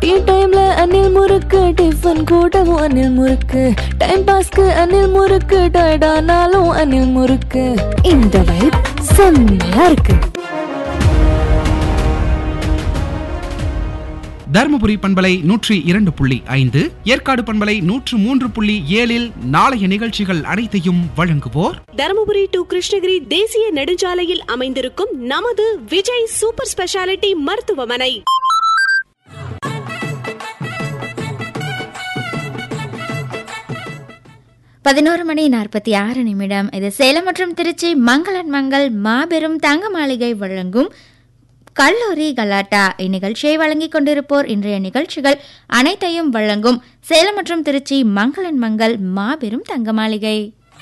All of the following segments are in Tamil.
டீ டைம்ல அணில் முறுக்கு டிஃபன் கூடவும் அணில் முறுக்கு டைம் பாஸ்க்கு அணில் முறுக்கு டயர்டானாலும் அணில் முறுக்கு இந்த வைப் செம்மையா இருக்கு தருமபுரி பண்பலை நூற்றி இரண்டு புள்ளி ஐந்து ஏற்காடு பண்பலை நூற்று மூன்று புள்ளி ஏழில் நாளைய நிகழ்ச்சிகள் அனைத்தையும் வழங்குவோர் தருமபுரி டு கிருஷ்ணகிரி தேசிய நெடுஞ்சாலையில் அமைந்திருக்கும் நமது விஜய் சூப்பர் ஸ்பெஷாலிட்டி மருத்துவமனை பதினோரு மணி நாற்பத்தி ஆறு நிமிடம் இது சேலம் மற்றும் திருச்சி மங்களன் மங்கள் மாபெரும் தங்க மாளிகை வழங்கும் கல்லூரி கலாட்டா இந்நிகழ்ச்சியை வழங்கிக் கொண்டிருப்போர் இன்றைய நிகழ்ச்சிகள் அனைத்தையும் வழங்கும் சேலம் மற்றும் திருச்சி மங்களன் மங்கள் மாபெரும் தங்க மாளிகை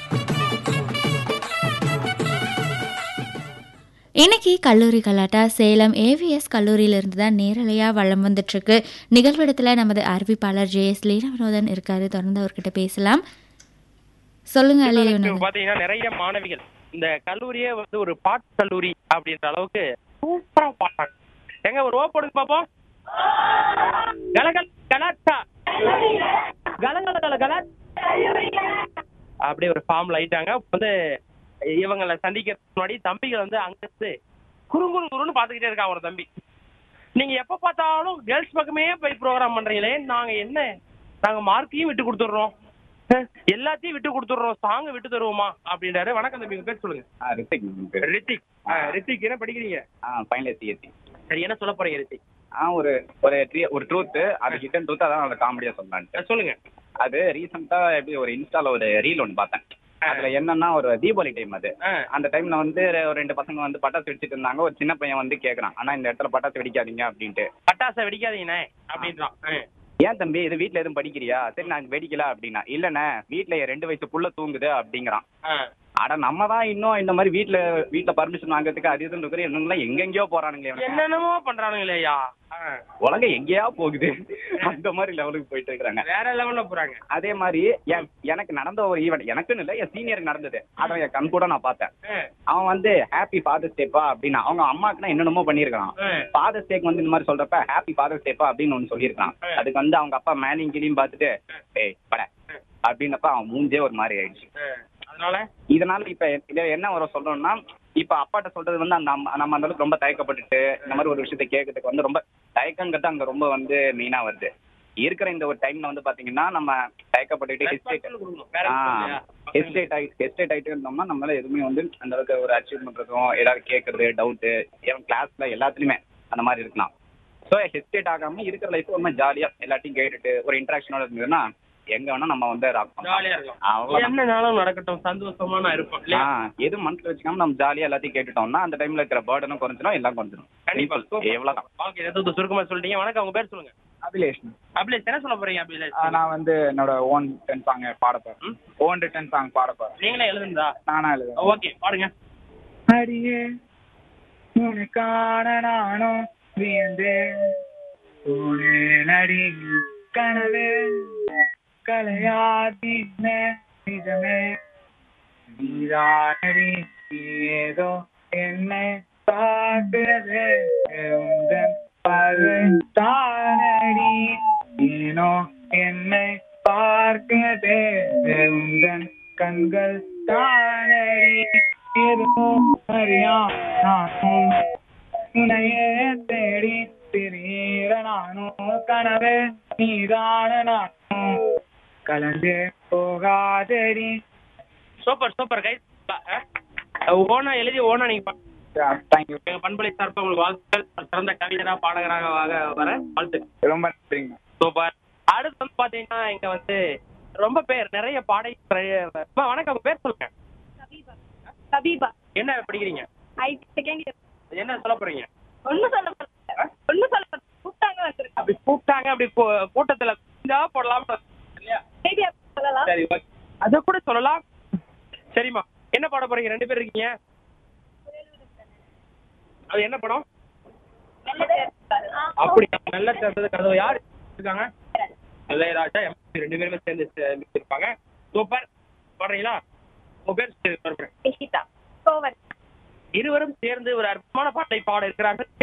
இன்னைக்கு கல்லூரி கலாட்டா சேலம் ஏவிஎஸ் கல்லூரியிலிருந்து தான் நேரலையாக வளம் வந்துட்டு இருக்கு நிகழ்விடத்தில் நமது அறிவிப்பாளர் ஜே எஸ் லீலவினோதன் இருக்காரு தொடர்ந்து அவர்கிட்ட பேசலாம் சொல்லுங்க இப்ப லீலவினோதன் பாத்தீங்கன்னா நிறைய மாணவிகள் இந்த கல்லூரியே வந்து ஒரு பாட்டு கல்லூரி அப்படின்ற அளவுக்கு சூப்பரா பாட்டாங்க எங்க ஒரு ஓ போடுங்க பாப்போம் கலகல் கலாட்டா கலகல கல கலா அப்படியே ஒரு ஃபார்ம்ல ஆயிட்டாங்க வந்து இவங்களை சந்திக்கிறதுக்கு முன்னாடி தம்பிகள் வந்து அங்கிருந்து குறுங்குறு குறுன்னு பாத்துக்கிட்டே இருக்காங்க ஒரு தம்பி நீங்க எப்ப பார்த்தாலும் கேர்ள்ஸ் பக்கமே போய் ப்ரோக்ராம் பண்றீங்களே நாங்க என்ன நாங்க மார்க்கையும் விட்டு கொடுத்துடுறோம் அஹ், எல்லாத்தையும் விட்டு கொடுத்துடுறோம் சாங்க விட்டு தருவோமா அப்படின்றாரு வணக்கம் தம்பி உங்க பேர் சொல்லுங்க ஆ ரித்திக் என் பேரு. ரித்திக் அஹ், ரித்திக் என்ன படிக்கிறீங்க ஆ ஃபைனல் சிஎஸ்சி சரி என்ன சொல்ல போறீங்க ரித்திக் ஆ ஒரு ஒரு ட்ரீ- ஒரு ட்ரூத் அது ஹிடன் ட்ரூத் அதான் அந்த காமெடியா சொல்லலான்ட்டு அஹ், சொல்லுங்க அது ரீசெண்டா எப்படி ஒரு இன்ஸ்டால ஒரு ரீல் ஒன்று பார்த்தேன் அதுல என்னன்னா ஒரு தீபாவளி டைம் அது அஹ், அந்த டைம்ல வந்து ஒரு ரெண்டு பசங்க வந்து பட்டாசு வெடிச்சிட்டு இருந்தாங்க ஒரு சின்ன பையன் வந்து கேக்குறான் ஆனா இந்த இடத்துல பட்டாசு வெடிக்காதீங்க அப்படின்ட்டு பட்டாசை வெடிக்காதீங்கண்ணே அப்படின்றான் அஹ், ஏன் தம்பி இது வீட்ல எதுவும் படிக்கிறியா சரி நான் வெடிக்கல அப்படின்னா இல்லண்ணே வீட்ல என் ரெண்டு வயசு புள்ள தூங்குது அப்படிங்கிறான் அஹ். அட நம்ம தான் இன்னும் இந்த மாதிரி வீட்ல வீட்ல பர்மிஷன் வாங்குறதுக்கு அது இதுன்னு இருக்கிற என்னெல்லாம் எங்கெங்கயோ போறானுங்களே இவனுங்க. என்னென்னமோ பண்றானுங்களே ஐயா அஹ், உலகம் எங்கேயா போகுது அந்த மாதிரி லெவலுக்கு போயிட்டு இருக்கிறாங்க வேற லெவல்ல போறாங்க அதே மாதிரி என் எனக்கு நடந்த ஒரு ஈவெண்ட் எனக்குன்னு இல்லை என் சீனியருக்கு நடந்தது அதை என் கண் கூட நான் பார்த்தேன் அஹ், அவன் வந்து ஹாப்பி ஃபாதர்ஸ் டேப்பா அப்படின்னா அவங்க அம்மாக்குனா என்னென்னமோ பண்ணியிருக்கான் அஹ். ஃபாதர்ஸ் டேக்கு வந்து இந்த மாதிரி சொல்றப்ப ஹாப்பி ஃபாதர்ஸ் டேப்பா அப்படின்னு ஒன்று சொல்லியிருக்கான் ஆ. அதுக்கு வந்து அவங்க அப்பா மேலிங் கிளியும் பார்த்துட்டு ஏய் பட அப்படின்னப்ப அவன் மூஞ்சே ஒரு மாதிரி ஆயிடுச்சு அஹ், அதனால இதனால இப்ப இதை என்ன வர சொல்றோம்னா இப்ப அப்பாட்ட சொல்றது வந்து அந்த அம்மா- நம்ம அந்த அளவுக்கு ரொம்ப தயக்கப்பட்டுட்டு இந்த மாதிரி ஒரு விஷயத்தை கேட்கறதுக்கு வந்து ரொம்ப தயக்கங்கிறது அங்க ரொம்ப வந்து மெயினா வருது இருக்கிற இந்த ஒரு டைம்ல வந்து பாத்தீங்கன்னா நம்ம தயக்கப்பட்டுட்டு ஹெஸ்டேட் Respect கொடுக்கணும். Parents இல்லையா? ஹெஸ்டேட் ஆகி ஹெஸ்டேட் ஆகிட்டு இருந்தோம்னா நம்மளால எதுவுமே வந்து அந்த அளவுக்கு ஒரு அச்சீவ் பண்றதும் ஏதாவது கேட்கறது டவுட்டு ஏன் கிளாஸ்ல எல்லாத்துலயுமே அந்த மாதிரி இருக்கலாம் ஸோ ஹெஸ்டேட் ஆகாம இருக்கிற லைஃப் ரொம்ப ஜாலியா எல்லாத்தையும் கேட்டுட்டு ஒரு இன்ட்ராக்ஷனோட இருந்ததுன்னா எங்க வேணா நம்ம வந்து rock பண்ணலாம். ஜாலியா இருக்கலாம் அவ்வளவுதான் என்னனாலும் நடக்கட்டும் சந்தோஷமா நான் இருப்பேன் இல்லையா ஆ, எது மனசுல வச்சுக்காம நம்ம ஜாலியா எல்லாத்தையும் கேட்டுட்டோம்னா அந்த டைம்ல இருக்கிற பேர்டனும் குறைஞ்சிடும் எல்லாம் குறைஞ்சிடும் கண்டிப்பா எவ்வளவுதான் ஓகே எதாவது சுருக்கமா சொல்லிட்டீங்க வணக்கம் உங்க பேர் சொல்லுங்க அபிலேஷ் அபிலேஷ் என்ன சொல்ல போறீங்க அபிலேஷ் ஆ, நான் வந்து என்னோட ஓன் டென் சாங் பாட போறேன் ஓன் டென் சாங் பாட போறேன் நீங்களே எழுதுந்தா நானா எழுதுறேன் ஓகே பாடுங்க அடியே உனக்கான நானும் வியந்தேன் நடி கனவே கலையாதீனே நிஜமே நீதானடி ஏதோ என்னை பார்க்கிறது உந்தன் பார்வை தானடி ஏனோ என்னை பார்க்கிறது உந்தன் கண்கள் தானடி ஏதோ அறியா நானும் உன்னையே தேடி திரியிற நானும் கனவே நீதான நானும் கலந்து போகாதடி சூப்பர் சூப்பர் கைஸ் ஓனா எழுதி ஓனா நீங்க பா- தேங்க்யூ எங்க பண்பலை சார்பா உங்களுக்கு வாழ்த்துக்கள் சிறந்த கவிஞரா பாடகராக வர வாழ்த்துக்கள் ரொம்ப நன்றிங்க சூப்பர் அடுத்து வந்து பாத்தீங்கன்னா இங்க வந்து ரொம்ப பேர் நிறைய பாடை அம்மா, வணக்கம் உங்க பேர் சொல்லுங்க கபீபா என்ன படிக்கிறீங்க ஐடி செகண்ட் இயர் என்ன சொல்ல போறீங்க ஒன்னும் சொல்ல மாட்டேன் ஒன்னும் சொல்ல மாட்டேன் கூப்பிட்டாங்க வந்திருக்கேன் அப்படி கூப்பிட்டாங்க அப்படி கூ- கூட்டத்துல இந்தா போடலாம் இல்லையா செய்தியா சொல்லலாம் சரி ஓகே அத கூட சொல்லலாம் சரிம்மா என்ன பாட போறீங்க ரெண்டு பேர் இருக்கீங்க அது என்ன படம் அப்படி நல்ல சேர்ந்தது கதவு யார் இருக்காங்க இளையராஜா எம் ரெண்டு பேருமே சேர்ந்து சே- இருப்பாங்க சூப்பர் பாடுறீங்களா உங்க பேர் சரி, பாருங்க. நிஷிதா கோவன் இருவரும் சேர்ந்து ஒரு அற்புதமான பாட்டை பாட இருக்கிறார்கள்